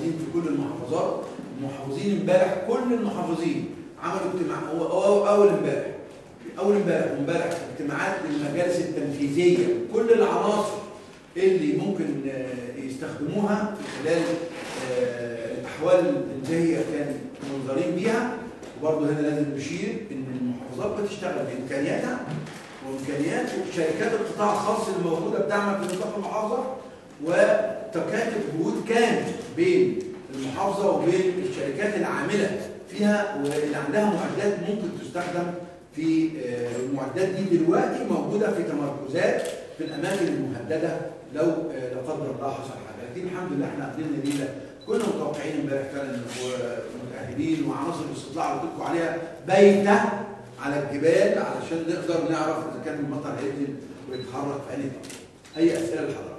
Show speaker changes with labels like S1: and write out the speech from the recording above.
S1: المحافظين في كل المحافظات المحافظين امبارح كل المحافظين عملوا اجتماع هو هو اول امبارح اول امبارح وامبارح اجتماعات للمجالس التنفيذيه كل العناصر اللي ممكن آه، يستخدموها في خلال آه، الاحوال التنزيهيه كان منظرين بيها وبرضه هنا لازم نشير ان المحافظات بتشتغل بامكانياتها وامكانيات شركات القطاع الخاص اللي موجوده بتعمل في نطاق المحافظه وتكاتف جهود كان بين المحافظه وبين الشركات العامله فيها واللي عندها معدات ممكن تستخدم في آه، المعدات دي دلوقتي موجوده في تمركزات في الاماكن المهدده لو آه، لا قدر الله حصل حاجه لكن الحمد لله احنا قدرنا ليله كنا متوقعين امبارح فعلا ومتاهبين وعناصر الاستطلاع اللي قلت لكم عليها بايته على الجبال علشان نقدر نعرف اذا كان المطر هينزل ويتحرك في انهي طريق. اي اسئله لحضرتك